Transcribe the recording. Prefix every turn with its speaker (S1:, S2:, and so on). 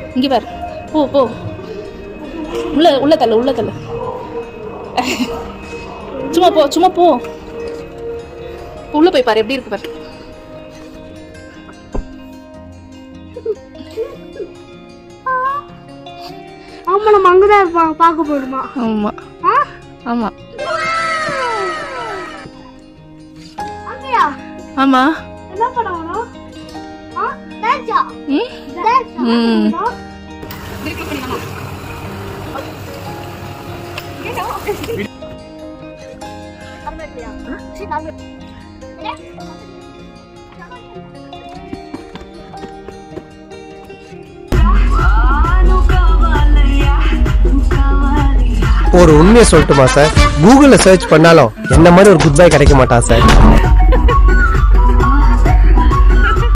S1: இங்கே பாரு போ போ உள்ள உள்ள தள்ளு உள்ள தள்ளு சும்மா போ சும்மா போ உள்ள போய் பாரு எப்படி இருக்கு பாரு
S2: ஆமா நம்ம அங்கதான் இருப்பாங்க பார்க்க போடுமா
S1: ஆமா
S2: ஆ
S1: ஆமா
S2: அங்கயா
S1: ஆமா
S2: என்ன படம் வரும் ஆ டான்ஸா
S1: ம்
S2: டான்ஸா
S1: ம்.
S3: ஒரு உண்மையை சொல்லட்டுமா சார் கூகுளில் சர்ச் பண்ணாலும் என்ன மாதிரி ஒரு குட் பை கிடைக்க மாட்டான் சார்